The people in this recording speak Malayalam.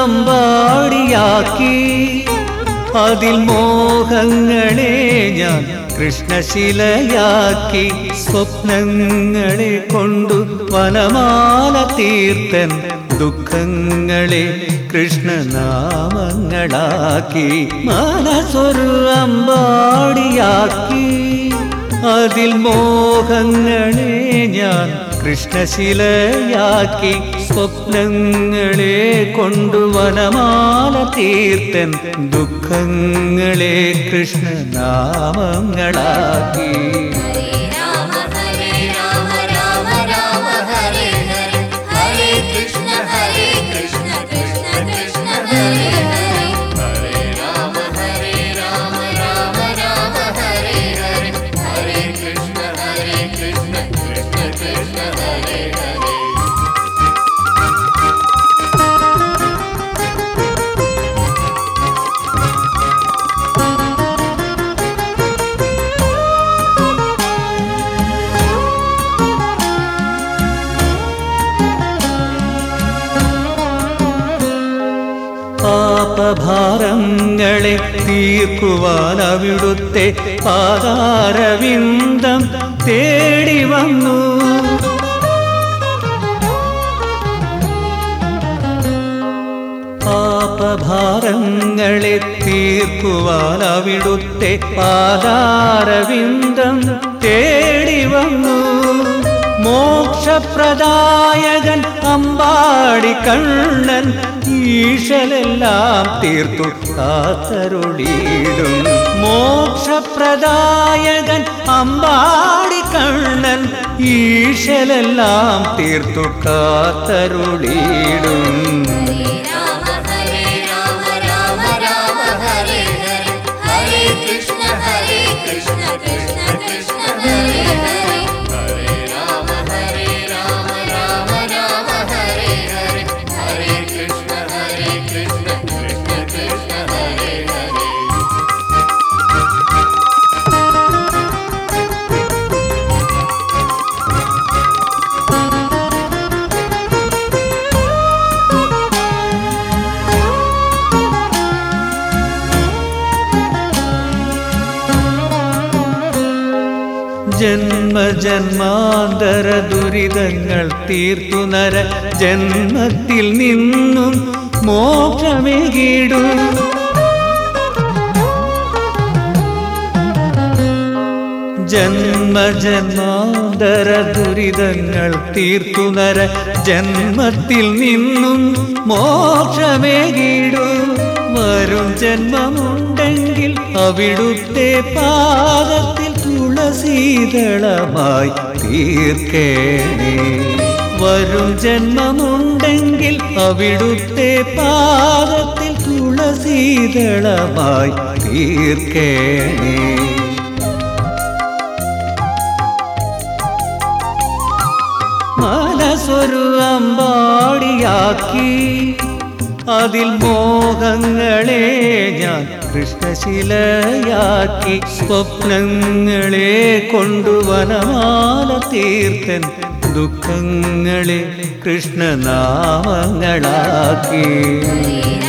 അമ്പാടിയാക്കി അതിൽ മോഹങ്ങളെ ഞാൻ കൃഷ്ണശിലയാക്കി സ്വപ്നങ്ങളെ കൊണ്ടു വനമാല തീർത്തൻ ദുഃഖങ്ങളെ കൃഷ്ണനാമങ്ങളാക്കി മനസ്സൊരു അമ്പാടിയാക്കി അതിൽ മോഹങ്ങളെ ഞാൻ കൃഷ്ണശിലയാക്കി സ്വപ്നങ്ങളെ കൊണ്ടുവനമാല തീർത്തൻ ദുഃഖങ്ങളെ കൃഷ്ണനാമങ്ങളാക്കി ഹരേ രാമ ഹരേ രാമ രാമ രാമ ഹരേ ഹരേ ഹരേ കൃഷ്ണ ഹരേ കൃഷ്ണ കൃഷ്ണ കൃഷ്ണ ഹരേ ഹരേ ഹരേ രാമ ഹരേ രാമ രാമ രാമ ഹരേ ഹരേ ഹരേ കൃഷ്ണ ഹരേ കൃഷ്ണ കൃഷ്ണ കൃഷ്ണ ഹരേ ഹരേ പാപഭാരങ്ങളെ തീർക്കുവാൻ അവിടുത്തെ പാതാരവിന്ദം തേടി വന്നു പാപഭാരങ്ങളെ തീർക്കുവാൻ അവിടുത്തെ പാതാരവിന്ദം തേടി വന്നു മോക്ഷപ്രദായകൻ അമ്പാടി കണ്ണൻ ഈശലെല്ലാം തീർത്തു കാത്തരുളിയിടും മോക്ഷപ്രദായകൻ അമ്പാടി കണ്ണൻ ഈശലെല്ലാം തീർത്തു കാത്തരുളിയിടും ഹരേ രാമ ഹരേ രാമ രാമ രാമ ഹരേ ഹരേ ഹരേ കൃഷ്ണ ഹരേ കൃഷ്ണ കൃഷ്ണ കൃഷ്ണ ഹരേ ഹരേ ഹരേ രാമ ഹരേ രാമ രാമ രാമ ഹരേ ഹരേ ഹരേ കൃഷ്ണ ഹരേ കൃഷ്ണ കൃഷ്ണ കൃഷ്ണ ഹരേ ഹരേ ജന്മജന്മാന്തര ദുരിതങ്ങൾ തീർത്തു നര ജന്മത്തിൽ നിന്നും മോക്ഷമേകിടൂ ജന്മജന്മാന്തര ദുരിതങ്ങൾ തീർത്തു നര ജന്മത്തിൽ നിന്നും മോക്ഷമേകിടൂ വരും ജന്മമുണ്ടെങ്കിൽ അവിടുത്തെ പാദത്തിൽ തുളസീതളമായി തീർക്കേണേ വരും ജന്മമുണ്ടെങ്കിൽ അവിടുത്തെ പാദത്തിൽ തുളസീതളമായി തീർക്കേണേ മനസ്സൊരു അമ്പാടിയാക്കി അതിൽ മോഹങ്ങളെ ഞാൻ കൃഷ്ണശിലയാക്കി സ്വപ്നങ്ങളെ കൊണ്ടുവനമാല തീർത്തൻ ദുഃഖങ്ങളെ കൃഷ്ണനാമങ്ങളാക്കി ഹരേ